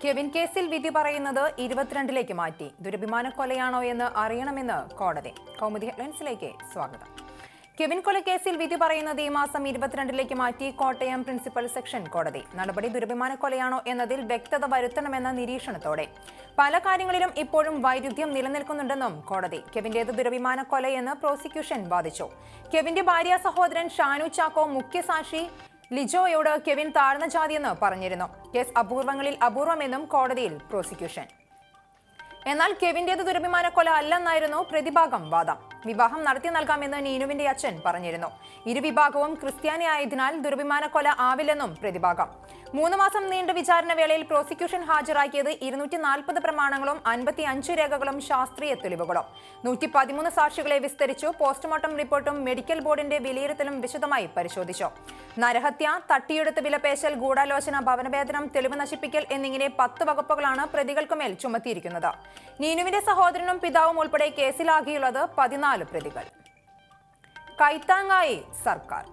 Kevin കേസിൽ വിധി പറയുന്നത് ഇരുപത്തിരണ്ടിലേക്ക് മാറ്റി ദുരഭിമാന കൊലയാണോ എന്ന് അറിയണമെന്ന് കോടതി കൗമുദി ഹെഡ്ലൈൻസിലേക്ക് സ്വാഗതം കെവിൻ കൊലക്കേസിൽ വിധി പറയുന്നത് ഈ മാസം ഇരുപത്തിരണ്ടിലേക്ക് മാറ്റി കോട്ടയം പ്രിൻസിപ്പൽ സെക്ഷൻ കോടതി നടപടി ദുരഭിമാന കൊലയാണോ എന്നതിൽ വ്യക്തത വരുത്തണമെന്ന നിരീക്ഷണത്തോടെ പല കാര്യങ്ങളിലും ഇപ്പോഴും വൈരുദ്ധ്യം നിലനിൽക്കുന്നുണ്ടെന്നും കോടതി കെവിന്റേത് ദുരഭിമാന കൊലയെന്ന് പ്രോസിക്യൂഷൻ വാദിച്ചു കെവിന്റെ ഭാര്യ സഹോദരൻ ഷാനു ചാക്കോ മുഖ്യസാക്ഷി ലിജോയോട് കെവിൻ താഴ്ന്ന ജാതിയെന്ന് പറഞ്ഞിരുന്നു കേസ് അപൂർവങ്ങളിൽ അപൂർവമെന്നും കോടതിയിൽ പ്രോസിക്യൂഷൻ എന്നാൽ കെവിന്റേത് ദുരഭിമാന കൊല അല്ലെന്നായിരുന്നു പ്രതിഭാഗം വാദം വിവാഹം നടത്തി നൽകാമെന്ന് നീനുവിന്റെ അച്ഛൻ പറഞ്ഞിരുന്നു ഇരുവിഭാഗവും ക്രിസ്ത്യാനി ആയതിനാൽ ദുരഭിമാന കൊല ആവില്ലെന്നും പ്രതിഭാഗം മൂന്ന് മാസം നീണ്ട വിചാരണ വേളയിൽ പ്രോസിക്യൂഷൻ ഹാജരാക്കിയത് ഇരുന്നൂറ്റി നാൽപ്പത് പ്രമാണങ്ങളും അൻപത്തി അഞ്ച് രേഖകളും ശാസ്ത്രീയ തെളിവുകളും നൂറ്റി പതിമൂന്ന് സാക്ഷികളെ വിസ്തരിച്ചു പോസ്റ്റ്മോർട്ടം റിപ്പോർട്ടും മെഡിക്കൽ ബോർഡിന്റെ വിലയിരുത്തലും വിശദമായി പരിശോധിച്ചു നരഹത്യ തട്ടിയെടുത്ത് വിലപേശൽ ഗൂഢാലോചന ഭവനവേതനം തെളിവ് നശിപ്പിക്കൽ എന്നിങ്ങനെ പത്ത് വകുപ്പുകളാണ് പ്രതികൾക്കുമേൽ ചുമത്തിയിരിക്കുന്നത് നീനുവിന്റെ സഹോദരനും പിതാവും ഉൾപ്പെടെ കേസിലാകിയുള്ളത് പതിനാല് പ്രതികൾ കൈത്താങ്ങായി സർക്കാർ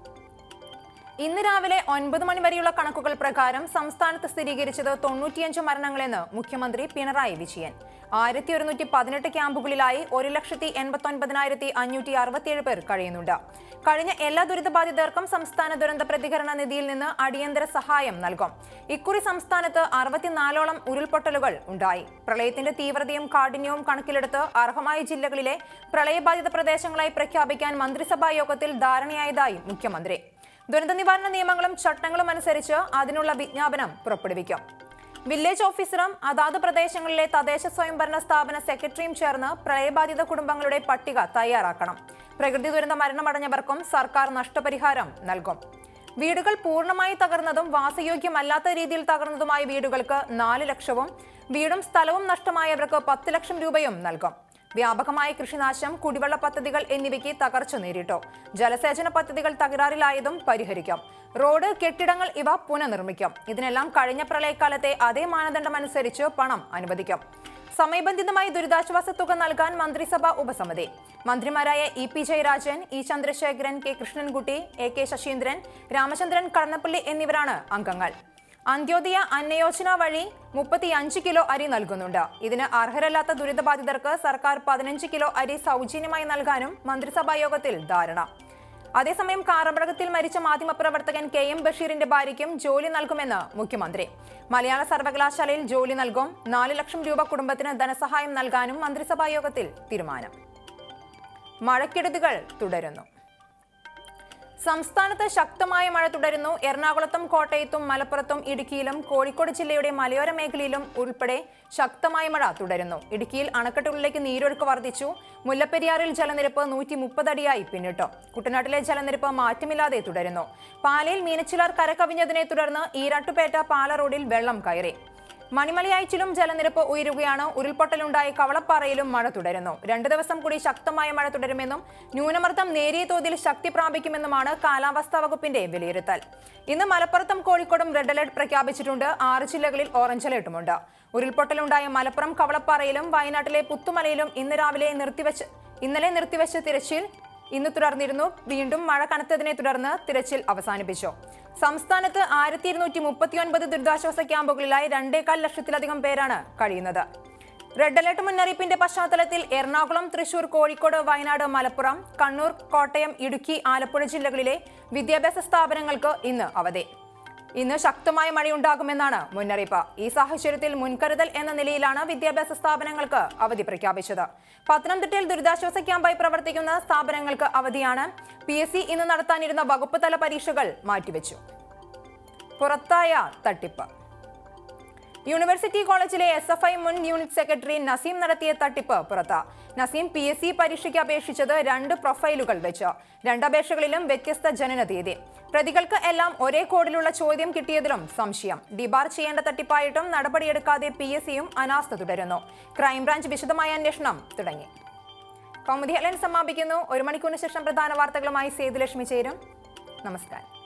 ഇന്ന് രാവിലെ ഒൻപത് മണി വരെയുള്ള കണക്കുകൾ പ്രകാരം സംസ്ഥാനത്ത് സ്ഥിരീകരിച്ചത് തൊണ്ണൂറ്റിയഞ്ച് മരണങ്ങളെന്ന് മുഖ്യമന്ത്രി പിണറായി വിജയൻ ആയിരത്തി ഒരുന്നൂറ്റി പതിനെട്ട് ക്യാമ്പുകളിലായി ഒരു ലക്ഷത്തി എൺപത്തി ഒൻപതിനായിരത്തി അഞ്ഞൂറ്റി അറുപത്തിയേഴ് പേർ കഴിയുന്നുണ്ട് കഴിഞ്ഞ എല്ലാ ദുരിതബാധിതർക്കും സംസ്ഥാന ദുരന്ത പ്രതികരണ നിധിയിൽ നിന്ന് അടിയന്തര സഹായം നൽകും ഇക്കുറി സംസ്ഥാനത്ത് അറുപത്തിനാലോളം ഉരുൾപൊട്ടലുകൾ ഉണ്ടായി പ്രളയത്തിന്റെ തീവ്രതയും കാഠിന്യവും കണക്കിലെടുത്ത് അർഹമായ ജില്ലകളിലെ പ്രളയബാധിത പ്രദേശങ്ങളായി പ്രഖ്യാപിക്കാൻ മന്ത്രിസഭാ യോഗത്തിൽ ധാരണയായതായി മുഖ്യമന്ത്രി ദുരന്ത നിവാരണ നിയമങ്ങളും ചട്ടങ്ങളും അനുസരിച്ച് അതിനുള്ള വിജ്ഞാപനം പുറപ്പെടുവിക്കും വില്ലേജ് ഓഫീസറും അതാത് പ്രദേശങ്ങളിലെ തദ്ദേശ സ്വയംഭരണ സ്ഥാപന സെക്രട്ടറിയും ചേർന്ന് പ്രളയബാധിത കുടുംബങ്ങളുടെ പട്ടിക തയ്യാറാക്കണം പ്രകൃതി ദുരന്ത മരണമടഞ്ഞവർക്കും സർക്കാർ നഷ്ടപരിഹാരം നൽകും വീടുകൾ പൂർണ്ണമായി തകർന്നതും വാസയോഗ്യമല്ലാത്ത രീതിയിൽ തകർന്നതുമായ വീടുകൾക്ക് നാല് ലക്ഷവും വീടും സ്ഥലവും നഷ്ടമായവർക്ക് പത്ത് ലക്ഷം രൂപയും നൽകും വ്യാപകമായ കൃഷിനാശം കുടിവെള്ള പദ്ധതികൾ എന്നിവയ്ക്ക് തകർച്ച നേരിട്ടു ജലസേചന പദ്ധതികൾ തകരാറിലായതും പരിഹരിക്കും റോഡ് കെട്ടിടങ്ങൾ ഇവ പുനർനിർമ്മിക്കും ഇതിനെല്ലാം കഴിഞ്ഞ പ്രളയകാലത്തെ അതേ മാനദണ്ഡം അനുസരിച്ച് പണം അനുവദിക്കും സമയബന്ധിതമായി ദുരിതാശ്വാസ തുക നൽകാൻ മന്ത്രിസഭാ ഉപസമിതി മന്ത്രിമാരായ E P Jayarajan E Chandrasekharan K Krishnankutty A K Saseendran Ramachandran Kadannappally എന്നിവരാണ് അംഗങ്ങൾ അന്ത്യോദയ അന്നയോജന വഴി മുപ്പത്തിയഞ്ച് കിലോ അരി നൽകുന്നുണ്ട് ഇതിന് അർഹരല്ലാത്ത ദുരിതബാധിതർക്ക് സർക്കാർ പതിനഞ്ച് കിലോ അരി സൗജന്യമായി നൽകാനും മന്ത്രിസഭാ യോഗത്തിൽ ധാരണ അതേസമയം കാറപടകത്തിൽ മരിച്ച മാധ്യമപ്രവർത്തകൻ കെ എം ബഷീറിന്റെ ഭാര്യയ്ക്കും ജോലി നൽകുമെന്ന് മുഖ്യമന്ത്രി മലയാള സർവകലാശാലയിൽ ജോലി നൽകും നാല് ലക്ഷം രൂപ കുടുംബത്തിന് ധനസഹായം നൽകാനും മന്ത്രിസഭാ യോഗത്തിൽ തീരുമാനം മഴക്കെടുതികൾ തുടരുന്നു സംസ്ഥാനത്ത് ശക്തമായ മഴ തുടരുന്നു എറണാകുളത്തും കോട്ടയത്തും മലപ്പുറത്തും ഇടുക്കിയിലും കോഴിക്കോട് ജില്ലയുടെ മലയോര മേഖലയിലും ഉൾപ്പെടെ ശക്തമായ മഴ തുടരുന്നു ഇടുക്കിയിൽ അണക്കെട്ടുകളിലേക്ക് നീരൊഴുക്ക് വർദ്ധിച്ചു മുല്ലപ്പെരിയാറിൽ ജലനിരപ്പ് നൂറ്റി മുപ്പതടിയായി പിന്നിട്ടു കുട്ടനാട്ടിലെ ജലനിരപ്പ് മാറ്റമില്ലാതെ തുടരുന്നു പാലയിൽ മീനച്ചിലാർ കരകവിഞ്ഞതിനെ തുടർന്ന് ഈരാട്ടുപേട്ട പാല റോഡിൽ വെള്ളം കയറി മണിമലയാഴ്ചയിലും ജലനിരപ്പ് ഉയരുകയാണ് ഉരുൾപൊട്ടലുണ്ടായ കവളപ്പാറയിലും മഴ തുടരുന്നു രണ്ടു ദിവസം കൂടി ശക്തമായ മഴ തുടരുമെന്നും ന്യൂനമർദ്ദം നേരിയ തോതിൽ ശക്തി പ്രാപിക്കുമെന്നുമാണ് കാലാവസ്ഥാ വകുപ്പിന്റെ വിലയിരുത്തൽ ഇന്ന് മലപ്പുറത്തും കോഴിക്കോടും റെഡ് അലർട്ട് പ്രഖ്യാപിച്ചിട്ടുണ്ട് ആറ് ജില്ലകളിൽ ഓറഞ്ച് അലർട്ടുമുണ്ട് ഉരുൾപൊട്ടലുണ്ടായ മലപ്പുറം കവളപ്പാറയിലും വയനാട്ടിലെ പുത്തുമലയിലും ഇന്ന് രാവിലെ നിർത്തിവെച്ച് ഇന്നലെ നിർത്തിവെച്ച തിരച്ചിൽ ഇന്ന് തുടർന്നിരുന്നു വീണ്ടും മഴ കനത്തതിനെ തുടർന്ന് തിരച്ചിൽ അവസാനിപ്പിച്ചു സംസ്ഥാനത്ത് ആയിരത്തി ഇരുന്നൂറ്റി മുപ്പത്തിയൊൻപത് ദുരിതാശ്വാസ ക്യാമ്പുകളിലായി രണ്ടേകാൽ ലക്ഷത്തിലധികം പേരാണ് കഴിയുന്നത് റെഡ് അലർട്ട് മുന്നറിയിപ്പിന്റെ പശ്ചാത്തലത്തിൽ എറണാകുളം തൃശൂർ കോഴിക്കോട് വയനാട് മലപ്പുറം കണ്ണൂർ കോട്ടയം ഇടുക്കി ആലപ്പുഴ ജില്ലകളിലെ വിദ്യാഭ്യാസ സ്ഥാപനങ്ങൾക്ക് ഇന്ന് അവധി ഇന്ന് ശക്തമായ മഴയുണ്ടാകുമെന്നാണ് മുന്നറിയിപ്പ് ഈ സാഹചര്യത്തിൽ മുൻകരുതൽ എന്ന നിലയിലാണ് വിദ്യാഭ്യാസ സ്ഥാപനങ്ങൾക്ക് അവധി പ്രഖ്യാപിച്ചത് പത്തനംതിട്ടയിൽ ദുരിതാശ്വാസ ക്യാമ്പായി പ്രവർത്തിക്കുന്ന സ്ഥാപനങ്ങൾക്ക് അവധിയാണ് പി എസ് സി ഇന്ന് നടത്താനിരുന്ന വകുപ്പ് തല പരീക്ഷകൾ മാറ്റിവെച്ചു പുറത്തായ തട്ടിപ്പ് യൂണിവേഴ്സിറ്റി കോളേജിലെ എസ് എഫ് ഐ മുൻ യൂണിറ്റ് സെക്രട്ടറി നസീം നടത്തിയ തട്ടിപ്പ് പുറത്ത് നസീം പി എസ് സി പരീക്ഷയ്ക്ക് അപേക്ഷിച്ചത് രണ്ട് പ്രൊഫൈലുകൾ വെച്ച് രണ്ടപേക്ഷകളിലും വ്യത്യസ്ത ജനന തീയതി പ്രതികൾക്ക് എല്ലാം ഒരേ കോഡിലുള്ള ചോദ്യം കിട്ടിയതിലും സംശയം ഡിബാർ ചെയ്യേണ്ട തട്ടിപ്പായിട്ടും നടപടിയെടുക്കാതെ പി എസ് സിയും അനാസ്ഥ തുടരുന്നു ക്രൈംബ്രാഞ്ച് വിശദമായ അന്വേഷണം തുടങ്ങി കൗമുദി ഹെലൻ സമാപിക്കുന്നു ഒരു മണിക്കൂറിന് ശേഷം പ്രധാന വാർത്തകളുമായി സേതുലക്ഷ്മി ചേരും നമസ്കാരം